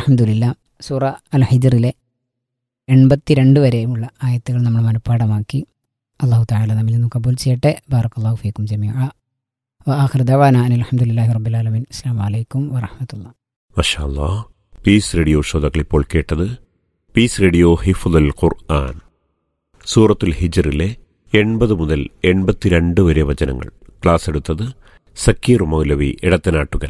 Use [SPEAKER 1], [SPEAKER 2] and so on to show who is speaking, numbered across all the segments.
[SPEAKER 1] അലഹമുല്ല സൂറ അൽ ഹിജറിലെ എൺപത്തിരണ്ട് വരെയുമുള്ള ആയത്തുകൾ നമ്മൾ മനഃപ്പാടമാക്കി അള്ളാഹു താല നമ്മിൽ നിന്ന് കബൂൽ ചെയ്യട്ടെ ബാറക് അള്ളാഹു ഫീക്കും ജമിയ വാഹൃദവാന അലഹമുല്ലാഹി റബ്ബുലാലമിൻ അസ്സാം വലൈക്കും വറഹമത്തുള്ള
[SPEAKER 2] മഷാല്ലാ പീസ് റേഡിയോ ശ്രോതാക്കൾ ഇപ്പോൾ കേട്ടത് പീസ് റേഡിയോ ഹിഫുദൽ ഖുർആൻ സൂറത്തുൽ ഹിജറിലെ എൺപത് മുതൽ എൺപത്തിരണ്ട് വരെ വചനങ്ങൾ ക്ലാസ് എടുത്തത് സക്കീർ മൗലവി ഇടത്തനാട്ടുകര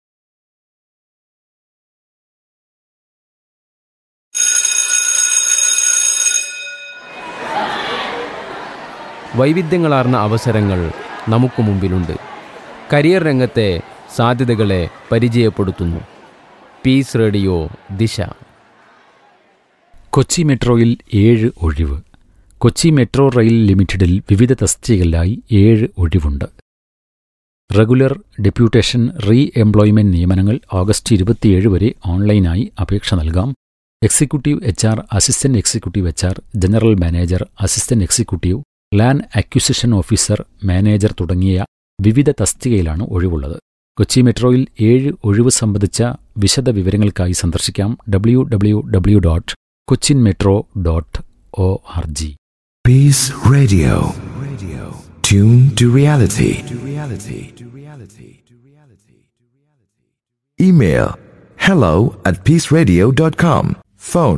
[SPEAKER 3] വൈവിധ്യങ്ങളാർന്ന അവസരങ്ങൾ നമുക്ക് മുമ്പിലുണ്ട് കരിയർ രംഗത്തെ സാധ്യതകളെ പരിചയപ്പെടുത്തുന്നു പീസ് റേഡിയോ ദിശ
[SPEAKER 4] കൊച്ചി മെട്രോയിൽ ഏഴ് ഒഴിവ് കൊച്ചി മെട്രോ റെയിൽ ലിമിറ്റഡിൽ വിവിധ തസ്തികകളിലായി ഏഴ് ഒഴിവുണ്ട് റെഗുലർ ഡെപ്യൂട്ടേഷൻ റീ എംപ്ലോയ്മെന്റ് നിയമനങ്ങൾ ഓഗസ്റ്റ് ഇരുപത്തിയേഴ് വരെ ഓൺലൈനായി അപേക്ഷ നൽകാം executive H R assistant executive H R general manager assistant executive land acquisition officer manager തുടങ്ങിയ വിവിധ തസ്തികയിലാണ് ഒഴിവുള്ളത് കൊച്ചി മെട്രോയിൽ ഏഴ് ഒഴിവ് സംബന്ധിച്ച വിശദ വിവരങ്ങൾക്കായി സന്ദർശിക്കാം W W W dot Cochin metro dot O R G
[SPEAKER 5] Peace Radio. Radio. Tune to reality. To reality. To reality. To reality. Email hello at peaceradio.com. Phone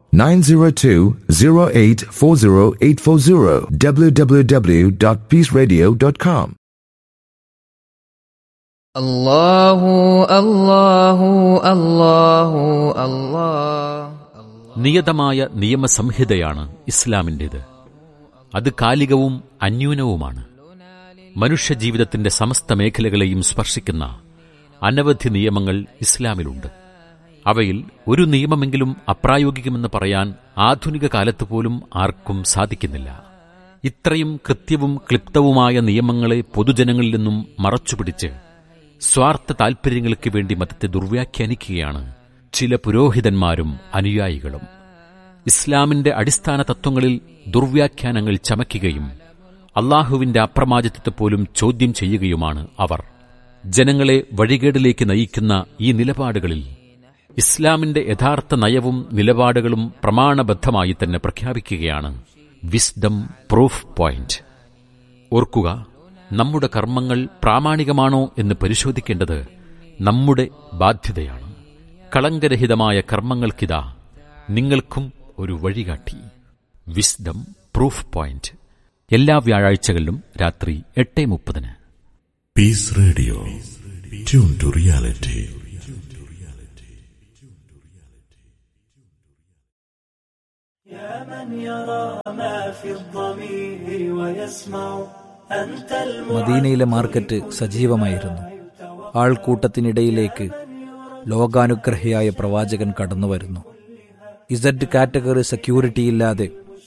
[SPEAKER 5] 902-0840840 www.peaceradio.com.
[SPEAKER 6] الله الله الله الله
[SPEAKER 4] നിയതമായ നിയമസംഹിതയാണ് ഇസ്ലാമിൻ്റേത് അത് കാലികവും അന്യൂനവുമാണ് മനുഷ്യജീവിതത്തിന്റെ സമസ്ത മേഖലകളെയും സ്പർശിക്കുന്ന അനവധി നിയമങ്ങൾ ഇസ്ലാമിലുണ്ട് അവയിൽ ഒരു നിയമമെങ്കിലും അപ്രായോഗികമെന്ന് പറയാൻ ആധുനിക കാലത്ത് പോലും ആർക്കും സാധിക്കുന്നില്ല ഇത്രയും കൃത്യവും ക്ലിപ്തവുമായ നിയമങ്ങളെ പൊതുജനങ്ങളിൽ നിന്നും മറച്ചുപിടിച്ച് സ്വാർത്ഥ താൽപര്യങ്ങൾക്ക് വേണ്ടി മതത്തെ ദുർവ്യാഖ്യാനിക്കുകയാണ് ചില പുരോഹിതന്മാരും അനുയായികളും ഇസ്ലാമിന്റെ അടിസ്ഥാന തത്വങ്ങളിൽ ദുർവ്യാഖ്യാനങ്ങൾ ചമയ്ക്കുകയും അള്ളാഹുവിന്റെ അപ്രമാദിത്വത്തെ പോലും ചോദ്യം ചെയ്യുകയുമാണ് അവർ ജനങ്ങളെ വഴികേടിലേക്ക് നയിക്കുന്ന ഈ നിലപാടുകളിൽ ഇസ്ലാമിന്റെ യഥാർത്ഥ നയവും നിലപാടുകളും പ്രമാണബദ്ധമായി തന്നെ പ്രഖ്യാപിക്കുകയാണ് വിസ്ഡം പ്രൂഫ് പോയിന്റ് ഓർക്കുക നമ്മുടെ കർമ്മങ്ങൾ പ്രാമാണികമാണോ എന്ന് പരിശോധിക്കേണ്ടത് നമ്മുടെ ബാധ്യതയാണ് കളങ്കരഹിതമായ കർമ്മങ്ങൾക്കിതാ നിങ്ങൾക്കും ഒരു വഴികാട്ടി വിസ്ഡം പ്രൂഫ് പോയിന്റ് എല്ലാ വ്യാഴാഴ്ചകളിലും രാത്രി എട്ട് മുപ്പതിന്
[SPEAKER 7] Peace Radio. Tune to reality.
[SPEAKER 8] يا من يرى ما في الضمير ويسمع أنت
[SPEAKER 9] മദീനയിലെ മാർക്കറ്റ് സജീവമായിരുന്നു ആൾക്കൂട്ടത്തിനിടയിലേക്ക് ലോകാനുഗ്രഹിയായ പ്രവാചകൻ കടന്നുവരുന്നു ഇസഡ് കാറ്റഗറി സെക്യൂരിറ്റിയില്ലാതെ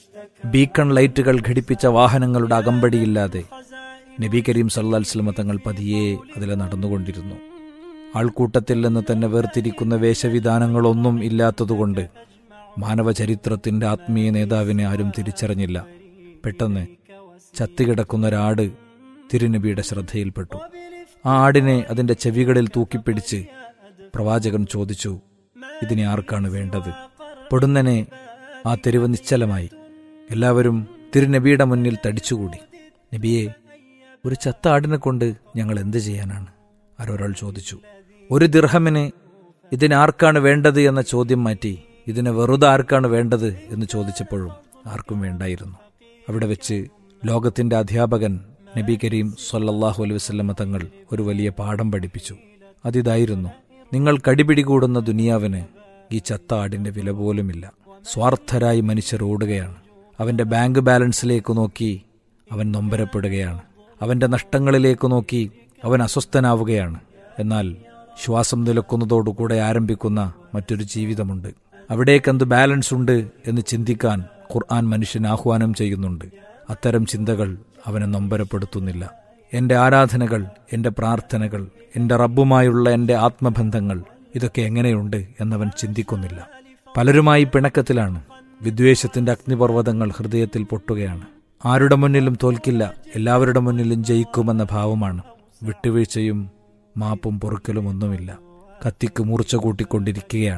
[SPEAKER 9] ബീക്കൺ ലൈറ്റുകൾ ഘടിപ്പിച്ച വാഹനങ്ങളുടെ അകമ്പടിയില്ലാതെ നബി കരീം സല്ലാസ്ലമ തങ്ങൾ പതിയെ അതിലെ നടന്നുകൊണ്ടിരുന്നു ആൾക്കൂട്ടത്തിൽ നിന്ന് തന്നെ വേർതിരിക്കുന്ന വേഷവിധാനങ്ങളൊന്നും ഇല്ലാത്തതുകൊണ്ട് മാനവചരിത്രത്തിന്റെ ആത്മീയ നേതാവിനെ ആരും തിരിച്ചറിഞ്ഞില്ല പെട്ടെന്ന് ചത്തുകിടക്കുന്ന ഒരാട് തിരുനബിയുടെ ശ്രദ്ധയിൽപ്പെട്ടു ആ ആടിനെ അതിന്റെ ചെവികളിൽ തൂക്കിപ്പിടിച്ച് പ്രവാചകൻ ചോദിച്ചു ഇതിനെ ആർക്കാണ് വേണ്ടത് പൊടുന്നനെ ആ തെരുവ് നിശ്ചലമായി എല്ലാവരും തിരുനബിയുടെ മുന്നിൽ തടിച്ചുകൂടി നബിയെ ഒരു ചത്ത ആടിനെ കൊണ്ട് ഞങ്ങൾ എന്ത് ചെയ്യാനാണ് ആരൊരാൾ ചോദിച്ചു ഒരു ദിർഹമിന് ഇതിനാർക്കാണ് വേണ്ടത് എന്ന ചോദ്യം മാറ്റി ഇതിനെ വെറുതെ ആർക്കാണ് വേണ്ടത് എന്ന് ചോദിച്ചപ്പോഴും ആർക്കും വേണ്ടായിരുന്നു അവിടെ വെച്ച് ലോകത്തിന്റെ അധ്യാപകൻ നബി കരീം സൊല്ലാഹു അലൈഹി വസ്ലമ തങ്ങൾ ഒരു വലിയ പാഠം പഠിപ്പിച്ചു അതിതായിരുന്നു നിങ്ങൾ കടിപിടികൂടുന്ന ദുനിയാവിന് ഈ ചത്ത ആടിന്റെ വില പോലുമില്ല സ്വാർത്ഥരായി മനുഷ്യർ ഓടുകയാണ് അവന്റെ ബാങ്ക് ബാലൻസിലേക്ക് നോക്കി അവൻ നൊമ്പരപ്പെടുകയാണ് അവന്റെ നഷ്ടങ്ങളിലേക്ക് നോക്കി അവൻ അസ്വസ്ഥനാവുകയാണ് എന്നാൽ ശ്വാസം നിലക്കുന്നതോടുകൂടെ ആരംഭിക്കുന്ന മറ്റൊരു ജീവിതമുണ്ട് അവിടേക്കെന്ത് ബാലൻസ് ഉണ്ട് എന്ന് ചിന്തിക്കാൻ ഖുർആൻ മനുഷ്യൻ ആഹ്വാനം ചെയ്യുന്നുണ്ട് അത്തരം ചിന്തകൾ അവനെ നൊമ്പരപ്പെടുത്തുന്നില്ല എന്റെ ആരാധനകൾ എന്റെ പ്രാർത്ഥനകൾ എന്റെ റബ്ബുമായുള്ള എന്റെ ആത്മബന്ധങ്ങൾ ഇതൊക്കെ എങ്ങനെയുണ്ട് എന്നവൻ ചിന്തിക്കുന്നില്ല പലരുമായി പിണക്കത്തിലാണ് വിദ്വേഷത്തിന്റെ അഗ്നിപർവ്വതങ്ങൾ ഹൃദയത്തിൽ പൊട്ടുകയാണ് ആരുടെ മുന്നിലും തോൽക്കില്ല എല്ലാവരുടെ മുന്നിലും ജയിക്കുമെന്ന ഭാവമാണ് വിട്ടുവീഴ്ചയും മാപ്പും പൊറുക്കലും ഒന്നുമില്ല കത്തിക്ക് മൂർച്ച കൂട്ടിക്കൊണ്ടിരിക്കുകയാണ്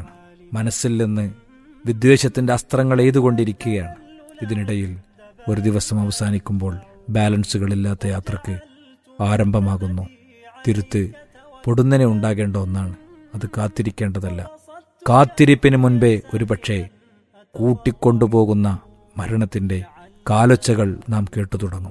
[SPEAKER 9] മനസ്സിൽ നിന്ന് വിദ്വേഷത്തിന്റെ അസ്ത്രങ്ങൾ എയ്തുകൊണ്ടിരിക്കുകയാണ് ഇതിനിടയിൽ ഒരു ദിവസം അവസാനിക്കുമ്പോൾ ബാലൻസുകളില്ലാത്ത യാത്രക്ക് ആരംഭമാകുന്നു തിരുത്ത് പൊടുന്നനെ ഉണ്ടാകേണ്ട ഒന്നാണ് അത് കാത്തിരിക്കേണ്ടതല്ല കാത്തിരിപ്പിന് മുൻപേ ഒരുപക്ഷെ കൂട്ടിക്കൊണ്ടുപോകുന്ന മരണത്തിന്റെ കാലൊച്ചകൾ നാം കേട്ടു തുടങ്ങും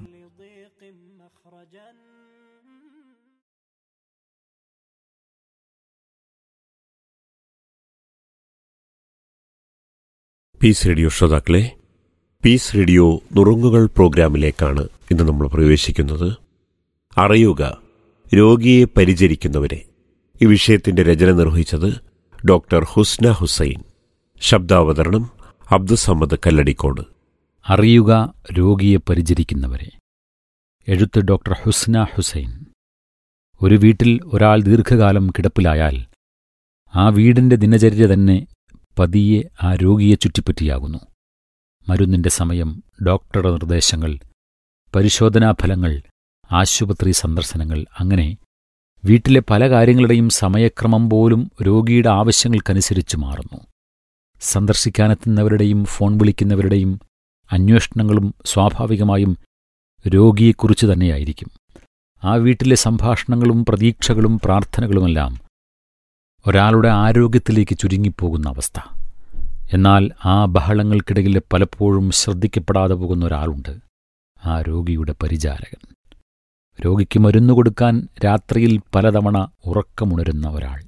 [SPEAKER 2] പീസ് റേഡിയോ ശ്രോതാക്കളെ പീസ് റേഡിയോ നുറുങ്ങുകൾ പ്രോഗ്രാമിലേക്കാണ് ഇന്ന് നമ്മൾ പ്രവേശിക്കുന്നത് അറിയുക രോഗിയെ പരിചരിക്കുന്നവരെ ഈ വിഷയത്തിന്റെ രചന നിർവഹിച്ചത് ഡോക്ടർ ഹുസ്ന ഹുസൈൻ ശബ്ദാവതരണം അബ്ദുസമ്മദ് കല്ലടിക്കോട്
[SPEAKER 4] അറിയുക രോഗിയെ പരിചരിക്കുന്നവരെ എഴുത്ത് ഡോക്ടർ ഹുസ്ന ഹുസൈൻ ഒരു വീട്ടിൽ ഒരാൾ ദീർഘകാലം കിടപ്പിലായാൽ ആ വീടിന്റെ ദിനചര്യ തന്നെ പതിയെ ആ രോഗിയെ ചുറ്റിപ്പറ്റിയാകുന്നു മരുന്നിന്റെ സമയം ഡോക്ടറുടെ നിർദ്ദേശങ്ങൾ പരിശോധനാഫലങ്ങൾ ആശുപത്രി സന്ദർശനങ്ങൾ അങ്ങനെ വീട്ടിലെ പല കാര്യങ്ങളുടെയും സമയക്രമം പോലും രോഗിയുടെ ആവശ്യങ്ങൾക്കനുസരിച്ച് മാറുന്നു സന്ദർശിക്കാനെത്തുന്നവരുടെയും ഫോൺ വിളിക്കുന്നവരുടെയും അന്വേഷണങ്ങളും സ്വാഭാവികമായും രോഗിയെക്കുറിച്ച് തന്നെയായിരിക്കും ആ വീട്ടിലെ സംഭാഷണങ്ങളും പ്രതീക്ഷകളും പ്രാർത്ഥനകളുമെല്ലാം ഒരാളുടെ ആരോഗ്യത്തിലേക്ക് ചുരുങ്ങിപ്പോകുന്ന അവസ്ഥ എന്നാൽ ആ ബഹളങ്ങൾക്കിടയിൽ പലപ്പോഴും ശ്രദ്ധിക്കപ്പെടാതെ പോകുന്ന ഒരാളുണ്ട് ആ രോഗിയുടെ പരിചാരകൻ രോഗിക്ക് മരുന്നു കൊടുക്കാൻ രാത്രിയിൽ പലതവണ ഉറക്കമുണരുന്ന ഒരാൾ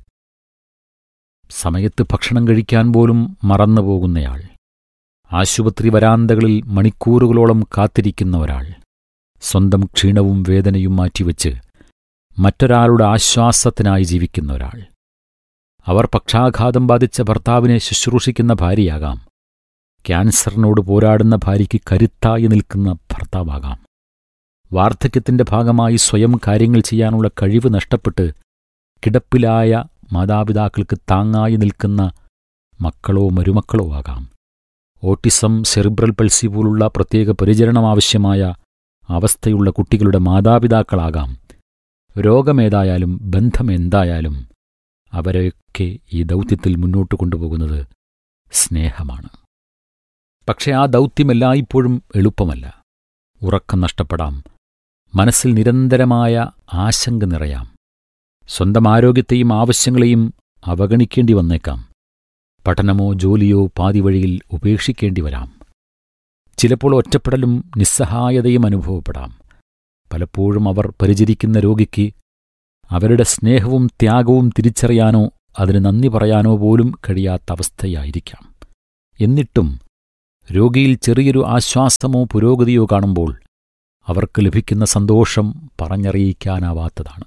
[SPEAKER 4] സമയത്ത് ഭക്ഷണം കഴിക്കാൻ പോലും മറന്നു പോകുന്നയാൾ ആശുപത്രി വരാന്തകളിൽ മണിക്കൂറുകളോളം കാത്തിരിക്കുന്ന ഒരാൾ സ്വന്തം ക്ഷീണവും വേദനയും മാറ്റിവെച്ച് മറ്റൊരാളുടെ ആശ്വാസത്തിനായി ജീവിക്കുന്ന ഒരാൾ അവർ പക്ഷാഘാതം ബാധിച്ച ഭർത്താവിനെ ശുശ്രൂഷിക്കുന്ന ഭാര്യയാകാം ക്യാൻസറിനോട് പോരാടുന്ന ഭാര്യയ്ക്ക് കരുത്തായി നിൽക്കുന്ന ഭർത്താവാകാം വാർദ്ധക്യത്തിന്റെ ഭാഗമായി സ്വയം കാര്യങ്ങൾ ചെയ്യാനുള്ള കഴിവ് നഷ്ടപ്പെട്ട് കിടപ്പിലായ മാതാപിതാക്കൾക്ക് താങ്ങായി നിൽക്കുന്ന മക്കളോ മരുമക്കളോ ആകാം ഓട്ടിസം സെറിബ്രൽ പൾസി പോലുള്ള പ്രത്യേക പരിചരണം ആവശ്യമായ അവസ്ഥയുള്ള കുട്ടികളുടെ മാതാപിതാക്കളാകാം രോഗമേതായാലും ബന്ധമെന്തായാലും അവരെയൊക്കെ ഈ ദൗത്യത്തിൽ മുന്നോട്ട് കൊണ്ടുപോകുന്നത് സ്നേഹമാണ് പക്ഷേ ആ ദൗത്യം എല്ലായ്പ്പോഴും എളുപ്പമല്ല ഉറക്കം നഷ്ടപ്പെടാം മനസ്സിൽ നിരന്തരമായ ആശങ്ക നിറയാം സ്വന്തം ആരോഗ്യത്തെയും ആവശ്യങ്ങളെയും അവഗണിക്കേണ്ടി വന്നേക്കാം പഠനമോ ജോലിയോ പാതിവഴിയിൽ ഉപേക്ഷിക്കേണ്ടി വരാം ചിലപ്പോൾ ഒറ്റപ്പെടലും നിസ്സഹായതയും അനുഭവപ്പെടാം പലപ്പോഴും അവർ പരിചരിക്കുന്ന രോഗിക്ക് അവരുടെ സ്നേഹവും ത്യാഗവും തിരിച്ചറിയാനോ അതിന് നന്ദി പറയാനോ പോലും കഴിയാത്ത അവസ്ഥയായിരിക്കാം എന്നിട്ടും രോഗിയിൽ ചെറിയൊരു ആശ്വാസമോ പുരോഗതിയോ കാണുമ്പോൾ അവർക്ക് ലഭിക്കുന്ന സന്തോഷം പറഞ്ഞറിയിക്കാനാവാത്തതാണ്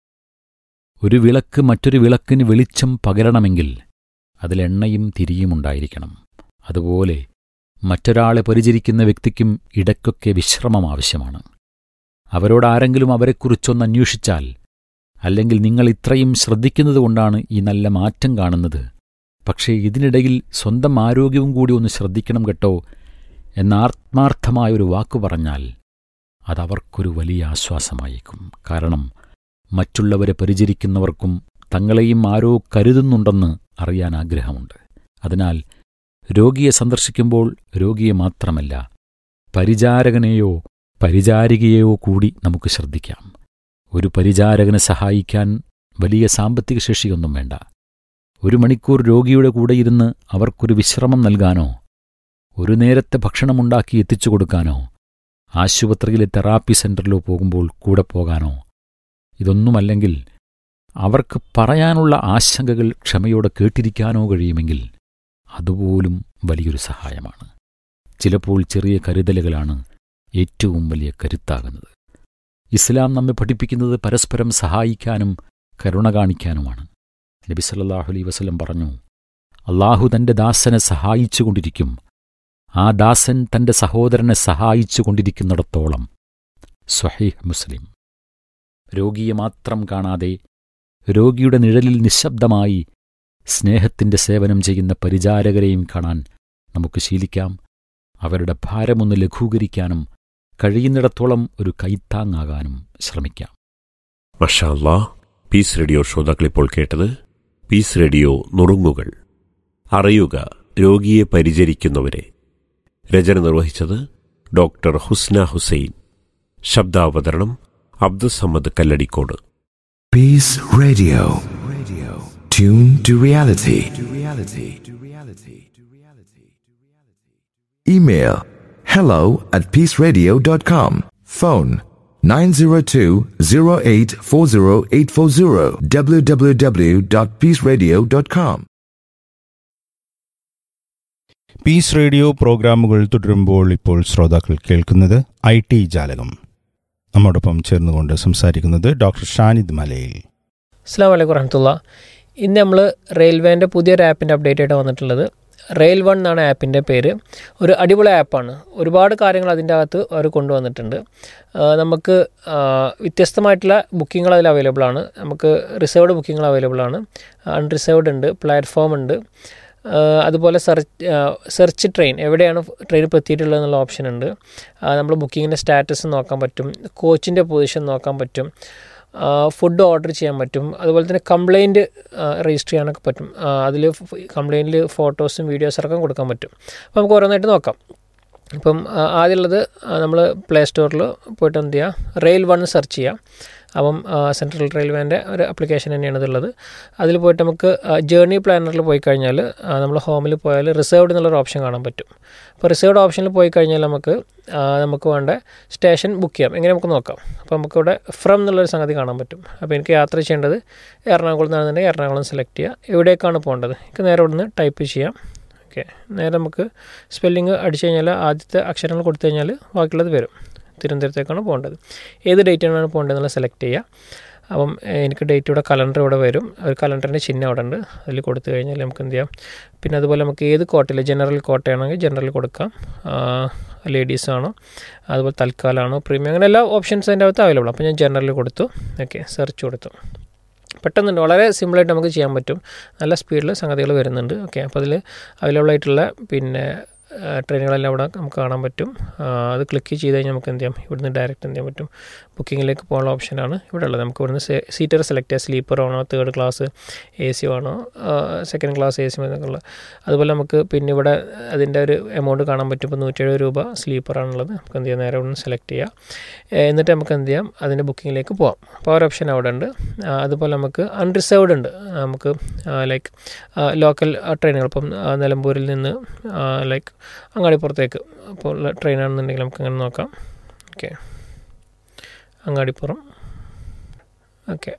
[SPEAKER 4] ഒരു വിളക്ക് മറ്റൊരു വിളക്കിന് വെളിച്ചം പകരണമെങ്കിൽ അതിലെണ്ണയും തിരിയുമുണ്ടായിരിക്കണം അതുപോലെ മറ്റൊരാളെ പരിചരിക്കുന്ന വ്യക്തിക്കും ഇടയ്ക്കൊക്കെ വിശ്രമം ആവശ്യമാണ് അവരോടാരെങ്കിലും അവരെക്കുറിച്ചൊന്ന് അന്വേഷിച്ചാൽ അല്ലെങ്കിൽ നിങ്ങൾ ഇത്രയും ശ്രദ്ധിക്കുന്നതുകൊണ്ടാണ് ഈ നല്ല മാറ്റം കാണുന്നത് പക്ഷേ ഇതിനിടയിൽ സ്വന്തം ആരോഗ്യവും കൂടി ഒന്ന് ശ്രദ്ധിക്കണം കേട്ടോ എന്ന ആത്മാർത്ഥമായൊരു വാക്കു പറഞ്ഞാൽ അതവർക്കൊരു വലിയ ആശ്വാസമായേക്കും കാരണം മറ്റുള്ളവരെ പരിചരിക്കുന്നവർക്കും തങ്ങളെയും ആരോ കരുതുന്നുണ്ടെന്ന് അറിയാൻ ആഗ്രഹമുണ്ട് അതിനാൽ രോഗിയെ സന്ദർശിക്കുമ്പോൾ രോഗിയെ മാത്രമല്ല പരിചാരകനെയോ പരിചാരികയെയോ കൂടി നമുക്ക് ശ്രദ്ധിക്കാം ഒരു പരിചാരകനെ സഹായിക്കാൻ വലിയ സാമ്പത്തിക ശേഷിയൊന്നും വേണ്ട ഒരു മണിക്കൂർ രോഗിയുടെ കൂടെയിരുന്ന് അവർക്കൊരു വിശ്രമം നൽകാനോ ഒരു നേരത്തെ ഭക്ഷണമുണ്ടാക്കി എത്തിച്ചു കൊടുക്കാനോ ആശുപത്രിയിലെ തെറാപ്പി സെന്ററിലോ പോകുമ്പോൾ കൂടെ പോകാനോ ഇതൊന്നുമല്ലെങ്കിൽ അവർക്ക് പറയാനുള്ള ആശങ്കകൾ ക്ഷമയോടെ കേട്ടിരിക്കാനോ കഴിയുമെങ്കിൽ അതുപോലും വലിയൊരു സഹായമാണ് ചിലപ്പോൾ ചെറിയ കരുതലുകളാണ് ഏറ്റവും വലിയ കരുത്താകുന്നത് ഇസ്ലാം നമ്മെ പഠിപ്പിക്കുന്നത് പരസ്പരം സഹായിക്കാനും കരുണ കാണിക്കാനുമാണ് നബി സല്ലല്ലാഹു അലൈഹി വസല്ലം പറഞ്ഞു അള്ളാഹു തന്റെ ദാസനെ സഹായിച്ചുകൊണ്ടിരിക്കും ആ ദാസൻ തന്റെ സഹോദരനെ സഹായിച്ചുകൊണ്ടിരിക്കുന്നിടത്തോളം സ്വഹീഹ് മുസ്ലിം രോഗിയെ മാത്രം കാണാതെ രോഗിയുടെ നിഴലിൽ നിശബ്ദമായി സ്നേഹത്തിന്റെ സേവനം ചെയ്യുന്ന പരിചാരകരെയും കാണാൻ നമുക്ക് ശീലിക്കാം അവരുടെ ഭാരമൊന്ന് ലഘൂകരിക്കാനും കഴിയുന്നിടത്തോളം ഒരു കൈത്താങ്ങാകാനും ശ്രമിക്കാം
[SPEAKER 2] മഷാല്ലാ പീസ് റേഡിയോ ശ്രോതാക്കൾ ഇപ്പോൾ കേട്ടത് പീസ് റേഡിയോ നുറുങ്ങുകൾ അറിയുക രോഗിയെ പരിചരിക്കുന്നവരെ രചന നിർവഹിച്ചത് ഡോക്ടർ ഹുസ്ന ഹുസൈൻ ശബ്ദാവതരണം Abdussamad Kalladikode
[SPEAKER 5] Peace Radio. Radio. Tune to reality. To reality. To reality. To reality. Email hello at peaceradio.com. Phone 902-0840840 www.peaceradio.com.
[SPEAKER 10] Peace radio പ്രോഗ്രാമുകൾ തുടരുമ്പോൾ ഇപ്പോൾ ശ്രോതാക്കൾ കേൾക്കുന്നത് ഐ ടി ജാലകം നമ്മോടൊപ്പം ചേർന്നുകൊണ്ട് സംസാരിക്കുന്നത് ഡോക്ടർ ഷാനിദ് മലയിൽ
[SPEAKER 11] അസ്സാം വലൈക്കും വറഹമത്തുള്ള ഇന്ന് നമ്മൾ റെയിൽവേൻ്റെ പുതിയൊരു ആപ്പിൻ്റെ അപ്ഡേറ്റ് ആയിട്ട് വന്നിട്ടുള്ളത് റെയിൽ വൺ എന്നാണ് ആപ്പിൻ്റെ പേര് ഒരു അടിപൊളി ആപ്പാണ് ഒരുപാട് കാര്യങ്ങൾ അതിൻ്റെ അകത്ത് അവർ കൊണ്ടുവന്നിട്ടുണ്ട് ആ, നമുക്ക് ആ, വ്യത്യസ്തമായിട്ടുള്ള ബുക്കിങ്ങൾ അതിൽ അവൈലബിൾ ആണ് നമുക്ക് റിസർവ്ഡ് ബുക്കിങ്ങൾ അവൈലബിൾ ആണ് അൺറിസർവ്ഡ് ഉണ്ട് പ്ലാറ്റ്ഫോം ഉണ്ട് ആ, അതുപോലെ സെർച്ച് സെർച്ച് ട്രെയിൻ എവിടെയാണ് ട്രെയിൻ ഇപ്പോൾ എത്തിയിട്ടുള്ളത് എന്നുള്ള ഓപ്ഷൻ ഉണ്ട് നമ്മൾ ബുക്കിങ്ങിൻ്റെ സ്റ്റാറ്റസ് നോക്കാൻ പറ്റും കോച്ചിൻ്റെ പൊസിഷൻ നോക്കാൻ പറ്റും ഫുഡ് ഓർഡർ ചെയ്യാൻ പറ്റും അതുപോലെ തന്നെ കംപ്ലൈൻറ്റ് രജിസ്റ്റർ ചെയ്യാനൊക്കെ പറ്റും അതിൽ കംപ്ലൈൻറ്റിൽ ഫോട്ടോസും വീഡിയോസും അടക്കം കൊടുക്കാൻ പറ്റും അപ്പോൾ നമുക്ക് ഓരോന്നായിട്ട് നോക്കാം ഇപ്പം ആ, ആദ്യമുള്ളത് നമ്മൾ പ്ലേ സ്റ്റോറിൽ പോയിട്ട് എന്ത് ചെയ്യുക റെയിൽ വൺ സെർച്ച് ചെയ്യുക അപ്പം ആ, സെൻട്രൽ റെയിൽവേൻ്റെ ഒരു ആപ്ലിക്കേഷൻ തന്നെയാണ് ഇതുള്ളത് അതിൽ പോയിട്ട് നമുക്ക് ജേർണി പ്ലാനറിൽ പോയി കഴിഞ്ഞാൽ നമ്മൾ ഹോമിൽ പോയാൽ റിസർവ്ഡ് എന്നുള്ളൊരു ഓപ്ഷൻ കാണാൻ പറ്റും അപ്പോൾ റിസർവ്ഡ് ഓപ്ഷനിൽ പോയി കഴിഞ്ഞാൽ നമുക്ക് ആ, നമുക്ക് വേണ്ട സ്റ്റേഷൻ ബുക്ക് ചെയ്യാം എങ്ങനെ നമുക്ക് നോക്കാം അപ്പോൾ നമുക്കിവിടെ ഫ്രം എന്നുള്ളൊരു സംഗതി കാണാൻ പറ്റും അപ്പോൾ എനിക്ക് യാത്ര ചെയ്യേണ്ടത് എറണാകുളം നിന്നാണെന്നുണ്ടെങ്കിൽ എറണാകുളം സെലക്ട് ചെയ്യുക എവിടേക്കാണ് പോകേണ്ടത് എനിക്ക് നേരെ ഇവിടുന്ന് ടൈപ്പ് ചെയ്യാം ഓക്കെ നേരെ നമുക്ക് സ്പെല്ലിങ് അടിച്ചു കഴിഞ്ഞാൽ ആദ്യത്തെ അക്ഷരങ്ങൾ കൊടുത്തു കഴിഞ്ഞാൽ ബാക്കിയുള്ളത് വരും തിരുവനന്തപുരത്തേക്കാണ് പോകേണ്ടത് ഏത് ഡേറ്റിനാണ് പോകേണ്ടതെന്നുള്ള സെലക്ട് ചെയ്യുക അപ്പം ഏഹ്, എനിക്ക് ഡേറ്റ് ഇവിടെ കലണ്ടർ ഇവിടെ വരും ഒരു കലണ്ടറിൻ്റെ ചിഹ്നം അവിടെ ഉണ്ട് അതിൽ കൊടുത്തു കഴിഞ്ഞാൽ നമുക്ക് എന്ത് ചെയ്യാം പിന്നെ അതുപോലെ നമുക്ക് ഏത് കോട്ടയിൽ ജനറൽ കോട്ടയാണെങ്കിൽ ജനറൽ കൊടുക്കാം ലേഡീസ് ആണോ അതുപോലെ തൽക്കാലാണോ പ്രീമിയം അങ്ങനെ എല്ലാ ഓപ്ഷൻസ് അതിൻ്റെ അകത്ത് അവൈലബിൾ അപ്പോൾ ഞാൻ ജനറൽ കൊടുത്തു ഓക്കെ സെർച്ച് കൊടുത്തു പെട്ടെന്നുണ്ട് വളരെ സിമ്പിളായിട്ട് നമുക്ക് ചെയ്യാൻ പറ്റും നല്ല സ്പീഡിൽ സംഗതികൾ വരുന്നുണ്ട് ഓക്കെ അപ്പോൾ അതിൽ അവൈലബിൾ ആയിട്ടുള്ള പിന്നെ ആ, ട്രെയിനുകളെല്ലാം അവിടെ നമുക്ക് കാണാൻ പറ്റും ആ, അത് ക്ലിക്ക് ചെയ്ത് കഴിഞ്ഞാൽ നമുക്ക് എന്ത് ചെയ്യാം ഇവിടുന്ന് ഡയറക്റ്റ് എന്ത് ചെയ്യാൻ പറ്റും ബുക്കിങ്ങിലേക്ക് പോകാനുള്ള ഓപ്ഷനാണ് ഇവിടെ ഉള്ളത് നമുക്ക് ഇവിടുന്ന് സീറ്റർ സെലക്ട് ചെയ്യാം സ്ലീപ്പർ ആണോ തേർഡ് ക്ലാസ് എ സി ആണോ സെക്കൻഡ് ക്ലാസ് എ സി എന്നൊക്കെയുള്ള അതുപോലെ നമുക്ക് പിന്നെ ഇവിടെ അതിൻ്റെ ഒരു എമൗണ്ട് കാണാൻ പറ്റും ഇപ്പോൾ നൂറ്റെഴുപത് രൂപ സ്ലീപ്പറാണുള്ളത് നമുക്ക് എന്ത് ചെയ്യാം നേരെ ഇവിടുന്ന് സെലക്ട് ചെയ്യാം ഏ, എന്നിട്ട് നമുക്ക് എന്ത് ചെയ്യാം അതിൻ്റെ ബുക്കിങ്ങിലേക്ക് പോകാം അപ്പോൾ ആ ഒരു ഓപ്ഷൻ അവിടെ ഉണ്ട് ആ, അതുപോലെ നമുക്ക് അൺറിസർവ്ഡ് ഉണ്ട് നമുക്ക് ലൈക്ക് ലോക്കൽ ട്രെയിനുകൾ ഇപ്പം ആ, നിലമ്പൂരിൽ നിന്ന് ലൈക്ക് അങ്ങാടിപ്പുറത്തേക്ക് അപ്പോൾ ഉള്ള ട്രെയിനാണെന്നുണ്ടെങ്കിൽ നമുക്ക് അങ്ങനെ നോക്കാം ഓക്കെ അങ്ങാടിപ്പുറം ഓക്കെ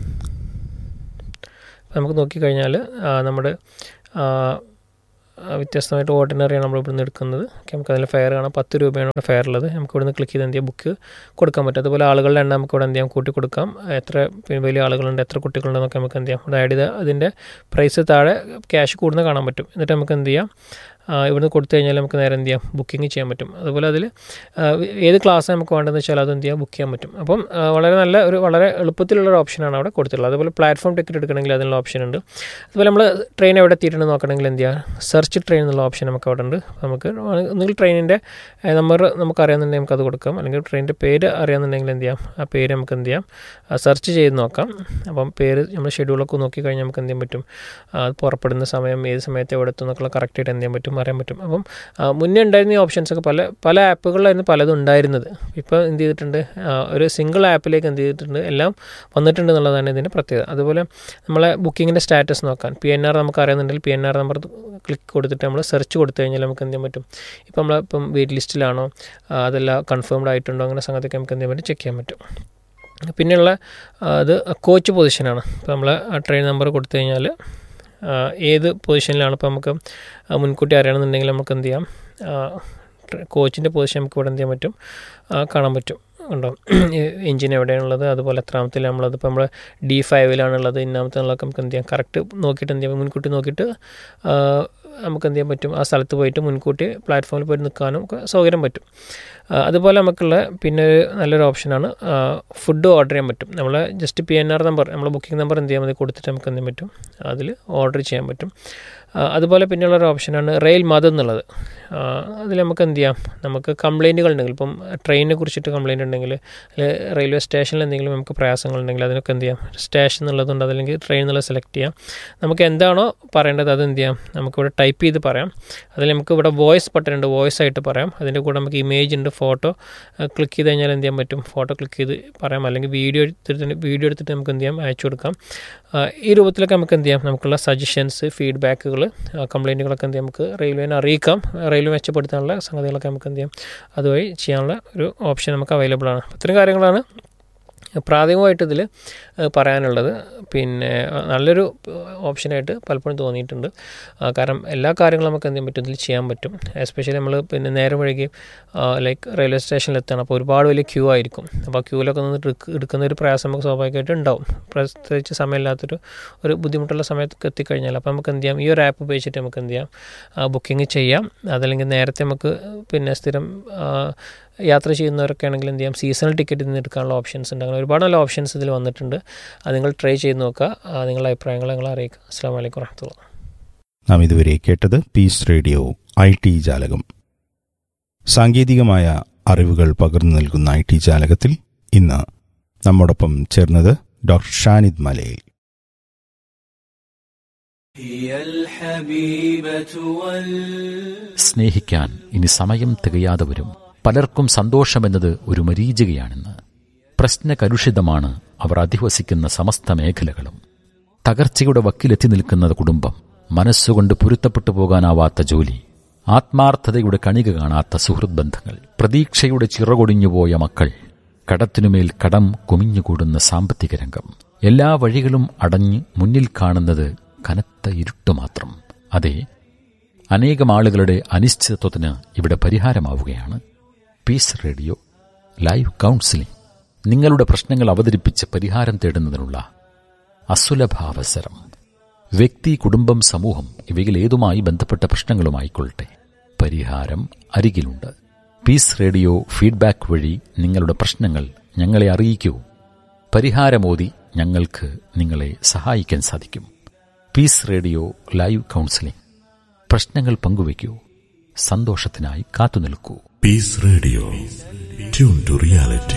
[SPEAKER 11] അപ്പോൾ നമുക്ക് നോക്കിക്കഴിഞ്ഞാൽ ആ, നമ്മുടെ ആ, ആ, വ്യത്യസ്തമായിട്ട് ഓർഡിനറിയാണ് നമ്മൾ ഇവിടുന്ന് എടുക്കുന്നത് ഓക്കെ നമുക്ക് അതിൽ ഫെയർ കാണാം പത്ത് രൂപയാണ് ഫെയർ ഉള്ളത് നമുക്ക് ഇവിടുന്ന് ക്ലിക്ക് ചെയ്ത് എന്ത് ചെയ്യാം ബുക്ക് കൊടുക്കാൻ പറ്റും അതുപോലെ ആളുകളുടെ എണ്ണം നമുക്ക് ഇവിടെ എന്ത് ചെയ്യാം കൂട്ടി കൊടുക്കാം എത്ര പിന്നെ വലിയ ആളുകളുണ്ട് എത്ര കുട്ടികളുണ്ടെന്നൊക്കെ നമുക്ക് എന്ത് ചെയ്യാം ഇവിടെ ആഡ് ചെയ്ത് അതിൻ്റെ പ്രൈസ് താഴെ ക്യാഷ് കൂടുന്ന കാണാൻ പറ്റും എന്നിട്ട് നമുക്ക് എന്ത് ചെയ്യാം ആ, ഇവിടുന്ന് കൊടുത്തു കഴിഞ്ഞാൽ നമുക്ക് നേരെ എന്ത് ചെയ്യാം ബുക്കിംഗ് ചെയ്യാൻ പറ്റും അതുപോലെ അതിൽ ഏത് ക്ലാസ് നമുക്ക് വേണ്ടതെന്ന് വെച്ചാൽ അത് എന്ത് ചെയ്യാം ബുക്ക് ചെയ്യാൻ പറ്റും അപ്പം ആ, വളരെ നല്ല ഒരു വളരെ എളുപ്പത്തിലുള്ള ഒരു ഓപ്ഷനാണ് അവിടെ കൊടുത്തിട്ടുള്ളത് അതുപോലെ പ്ലാറ്റ്ഫോം ടിക്കറ്റ് എടുക്കണമെങ്കിൽ അതിനുള്ള ഓപ്ഷൻ ഉണ്ട് അതുപോലെ നമ്മൾ ട്രെയിൻ എവിടെ എത്തിയിട്ടുണ്ട് നോക്കണമെങ്കിൽ എന്ത് ചെയ്യുക സെർച്ച് ട്രെയിൻ എന്നുള്ള ഓപ്ഷൻ നമുക്ക് അവിടെ ഉണ്ട് നമുക്ക് ഒന്നുകിൽ ട്രെയിനിൻ്റെ നമ്പർ നമുക്ക് അറിയാമെന്നുണ്ടെങ്കിൽ നമുക്ക് അത് കൊടുക്കാം അല്ലെങ്കിൽ ട്രെയിനിൻ്റെ പേര് അറിയാമെന്നുണ്ടെങ്കിൽ എന്ത് ചെയ്യാം ആ പേര് നമുക്ക് എന്ത് ചെയ്യാം സെർച്ച് ചെയ്ത് നോക്കാം അപ്പം പേര് നമ്മൾ ഷെഡ്യൂളൊക്കെ നോക്കി കഴിഞ്ഞാൽ നമുക്ക് എന്ത് ചെയ്യാൻ പറ്റും ആ, അത് പുറപ്പെടുന്ന സമയം ഏത് സമയത്ത് എവിടെ എത്തും എന്നൊക്കെ കറക്റ്റായിട്ട് എന്ത് ചെയ്യാൻ പറ്റും അറിയാൻ പറ്റും അപ്പം ആ, മുന്നേ ഉണ്ടായിരുന്ന ഈ ഓപ്ഷൻസ് ഒക്കെ പല പല ആപ്പുകളിലായിരുന്നു പലതും ഉണ്ടായിരുന്നത് ഇപ്പോൾ എന്ത് ചെയ്തിട്ടുണ്ട് ആ, ഒരു സിംഗിൾ ആപ്പിലേക്ക് എന്ത് ചെയ്തിട്ടുണ്ട് എല്ലാം വന്നിട്ടുണ്ട് എന്നുള്ളതാണ് ഇതിൻ്റെ പ്രത്യേകത അതുപോലെ നമ്മളെ ബുക്കിങ്ങിൻ്റെ സ്റ്റാറ്റസ് നോക്കാൻ പി എൻ ആർ നമുക്ക് അറിയുന്നുണ്ടെങ്കിൽ P N R number click കൊടുത്തിട്ട് നമ്മൾ സെർച്ച് കൊടുത്തു കഴിഞ്ഞാൽ നമുക്ക് എന്ത് ചെയ്യാൻ പറ്റും ഇപ്പം നമ്മൾ ഇപ്പം വെയിറ്റ് ലിസ്റ്റിലാണോ ആ, അതെല്ലാം കൺഫേംഡ് ആയിട്ടുണ്ടോ അങ്ങനെ സംഗതിയൊക്കെ നമുക്ക് എന്ത് ചെയ്യാൻ പറ്റും ചെക്ക് ചെയ്യാൻ പറ്റും പിന്നെയുള്ള ആ, അത് കോച്ച് പൊസിഷനാണ് ഇപ്പോൾ നമ്മൾ ട്രെയിൻ നമ്പർ കൊടുത്തു കഴിഞ്ഞാൽ ആ, ഏത് പൊസിഷനിലാണ് ഇപ്പോൾ നമുക്ക് ആ, മുൻകൂട്ടി അറിയണമെന്നുണ്ടെങ്കിൽ നമുക്ക് എന്ത് ചെയ്യാം കോച്ചിൻ്റെ പൊസിഷൻ നമുക്ക് ഇവിടെ എന്ത് ചെയ്യാൻ പറ്റും ആ, കാണാൻ പറ്റും ഉണ്ടോ എഞ്ചിൻ എവിടെയാണുള്ളത് അതുപോലെ എത്രാമത്തിൽ നമ്മളത് ഇപ്പോൾ നമ്മൾ ഡി ഫൈവിലാണുള്ളത് ഇന്നാമത്തെ എന്നുള്ളതൊക്കെ നമുക്ക് എന്ത് ചെയ്യാം കറക്റ്റ് നോക്കിയിട്ട് എന്ത് ചെയ്യാം മുൻകൂട്ടി നോക്കിയിട്ട് ആ, നമുക്ക് എന്ത് ചെയ്യാൻ പറ്റും ആ സ്ഥലത്ത് പോയിട്ട് മുൻകൂട്ടി പ്ലാറ്റ്ഫോമിൽ പോയിട്ട് നിൽക്കാനും ഒക്കെ സൗകര്യം പറ്റും ആ, അതുപോലെ നമുക്കുള്ള പിന്നെ ഒരു നല്ലൊരു ഓപ്ഷനാണ് ഫുഡ് ഓർഡർ ചെയ്യാൻ പറ്റും നമ്മൾ just P N R number നമ്മൾ ബുക്കിംഗ് നമ്പർ എന്ത് ചെയ്യാൻ മതി കൊടുത്തിട്ട് നമുക്ക് എന്ത് ചെയ്യാൻ പറ്റും അതിൽ ഓർഡർ ചെയ്യാൻ പറ്റും ആ, അതുപോലെ പിന്നെയുള്ളൊരു ഓപ്ഷനാണ് റെയിൽ മതം എന്നുള്ളത് ആ, അതിൽ നമുക്ക് എന്ത് ചെയ്യാം നമുക്ക് കംപ്ലൈൻറ്റുകൾ ഉണ്ടെങ്കിൽ ഇപ്പം ട്രെയിനിനെ കുറിച്ചിട്ട് കംപ്ലൈൻറ്റ് ഉണ്ടെങ്കിൽ അല്ലെങ്കിൽ റെയിൽവേ സ്റ്റേഷനിൽ എന്തെങ്കിലും നമുക്ക് പ്രയാസങ്ങൾ ഉണ്ടെങ്കിൽ അതിനൊക്കെ എന്ത് ചെയ്യാം സ്റ്റേഷൻ എന്നുള്ളതുണ്ട് അതല്ലെങ്കിൽ ട്രെയിൻ എന്നുള്ളത് സെലക്ട് ചെയ്യാം നമുക്ക് എന്താണോ പറയേണ്ടത് അത് എന്ത് ചെയ്യാം നമുക്കിവിടെ ടൈപ്പ് ചെയ്ത് പറയാം അതിൽ നമുക്ക് ഇവിടെ വോയിസ് ബട്ടൺ ഉണ്ട് വോയിസ് ആയിട്ട് പറയാം അതിൻ്റെ കൂടെ നമുക്ക് ഇമേജ് ഉണ്ട് ഫോട്ടോ ക്ലിക്ക് ചെയ്ത് കഴിഞ്ഞാൽ എന്ത് ചെയ്യാൻ പറ്റും ഫോട്ടോ ക്ലിക്ക് ചെയ്ത് പറയാം അല്ലെങ്കിൽ വീഡിയോ എടുത്തിട്ട് വീഡിയോ എടുത്തിട്ട് നമുക്ക് എന്ത് ചെയ്യാം അയച്ചു കൊടുക്കാം ആ, ഈ രൂപത്തിലൊക്കെ നമുക്ക് എന്ത് ചെയ്യാം നമുക്കുള്ള സജഷൻസ് ഫീഡ്ബാക്കുകൾ കംപ്ലൈൻറ്റുകളൊക്കെ എന്ത് ചെയ്യാം നമുക്ക് റെയിൽവേനെ അറിയിക്കാം റെയിൽവേ മെച്ചപ്പെടുത്താനുള്ള സംഗതികളൊക്കെ നമുക്ക് എന്ത് ചെയ്യാം അതുവഴി ചെയ്യാനുള്ള ഒരു ഓപ്ഷൻ നമുക്ക് അവൈലബിൾ ആണ് അപ്പോൾ ഇത്രയും കാര്യങ്ങളാണ് പ്രാഥമികമായിട്ട് ഇതിൽ പറയാനുള്ളത് പിന്നെ ആ, നല്ലൊരു ഓപ്ഷനായിട്ട് പലപ്പോഴും തോന്നിയിട്ടുണ്ട് ആ, കാരണം എല്ലാ കാര്യങ്ങളും നമുക്ക് എന്ത് ചെയ്യാൻ പറ്റും ഇതിൽ ചെയ്യാൻ പറ്റും എസ്പെഷ്യലി നമ്മൾ പിന്നെ നേരം വൈകി ലൈക്ക് റെയിൽവേ സ്റ്റേഷനിൽ എത്തണം അപ്പോൾ ഒരുപാട് വലിയ ക്യൂ ആയിരിക്കും അപ്പോൾ ആ ക്യൂവിലൊക്കെ നിന്നിട്ട് എടുക്ക- എടുക്കുന്ന ഒരു പ്രയാസം നമുക്ക് സ്വാഭാവികമായിട്ട് ഉണ്ടാവും പ്രത്യേകിച്ച് സമയമില്ലാത്തൊരു ഒരു ബുദ്ധിമുട്ടുള്ള സമയത്തൊക്കെ എത്തിക്കഴിഞ്ഞാൽ അപ്പോൾ നമുക്ക് എന്ത് ചെയ്യാം ഈ ഒരു ആപ്പ് ഉപയോഗിച്ചിട്ട് നമുക്ക് എന്ത് ചെയ്യാം ബുക്കിംഗ് ചെയ്യാം അതല്ലെങ്കിൽ നേരത്തെ നമുക്ക് പിന്നെ സ്ഥിരം ആ, യാത്ര ചെയ്യുന്നവരൊക്കെ ആണെങ്കിൽ എന്ത് ചെയ്യാം സീസണൽ ടിക്കറ്റ് നിന്ന് എടുക്കാനുള്ള ഓപ്ഷൻസ് ഉണ്ട് അങ്ങനെ ഒരുപാട് നല്ല ഓപ്ഷൻസ് ഇതിൽ വന്നിട്ടുണ്ട് അത് നിങ്ങൾ ട്രൈ ചെയ്ത് നോക്കുക ആ, നിങ്ങളുടെ അഭിപ്രായങ്ങൾ നിങ്ങൾ അറിയിക്കുക അസ്സാം വലൈക്കും വറഹമത്തുള്ള
[SPEAKER 10] നാം ഇതുവരെ കേട്ടത് പീസ് റേഡിയോ ഐ ടി ജാലകം സാങ്കേതികമായ അറിവുകൾ പകർന്നു നൽകുന്ന ഐ ടി ജാലകത്തിൽ ഇന്ന് നമ്മോടൊപ്പം ചേർന്നത് ഡോക്ടർ ഷാനിദ് മലയിൽ
[SPEAKER 8] هي الحبيبة وال
[SPEAKER 4] സ്നേഹിക്കാൻ ഇനി സമയം തികയാതെ വരും പലർക്കും സന്തോഷമെന്നത് ഒരു മരീചികയാണെന്ന് പ്രശ്നകലുഷിതമാണ് അവർ അധിവസിക്കുന്ന സമസ്ത മേഖലകളും തകർച്ചയുടെ വക്കിലെത്തി നിൽക്കുന്ന കുടുംബം മനസ്സുകൊണ്ട് പൊരുത്തപ്പെട്ടു പോകാനാവാത്ത ജോലി ആത്മാർത്ഥതയുടെ കണിക കാണാത്ത സുഹൃത് ബന്ധങ്ങൾ പ്രതീക്ഷയുടെ ചിറകൊടിഞ്ഞുപോയ മക്കൾ കടത്തിനുമേൽ കടം കുമിഞ്ഞുകൂടുന്ന സാമ്പത്തിക രംഗം എല്ലാ വഴികളും അടഞ്ഞ് മുന്നിൽ കാണുന്നത് കനത്ത ഇരുട്ട് മാത്രം അതെ അനേകം ആളുകളുടെ അനിശ്ചിതത്വത്തിന് ഇവിടെ പരിഹാരമാവുകയാണ് പീസ് റേഡിയോ ലൈവ് കൗൺസിലിംഗ് നിങ്ങളുടെ പ്രശ്നങ്ങൾ അവതരിപ്പിച്ച് പരിഹാരം തേടുന്നതിനുള്ള അസുലഭാവസരം വ്യക്തി കുടുംബം സമൂഹം ഇവയിൽ ഏതുമായി ബന്ധപ്പെട്ട പ്രശ്നങ്ങളുമായിക്കൊള്ളട്ടെ പരിഹാരം അരികിലുണ്ട് പീസ് റേഡിയോ ഫീഡ്ബാക്ക് വഴി നിങ്ങളുടെ പ്രശ്നങ്ങൾ ഞങ്ങളെ അറിയിക്കൂ പരിഹാരമോതി ഞങ്ങൾക്ക് നിങ്ങളെ സഹായിക്കാൻ സാധിക്കും പീസ് റേഡിയോ ലൈവ് കൗൺസിലിംഗ് പ്രശ്നങ്ങൾ പങ്കുവയ്ക്കൂ സന്തോഷത്തിനായി കാത്തുനിൽക്കൂ
[SPEAKER 7] Peace Radio. Tune to reality.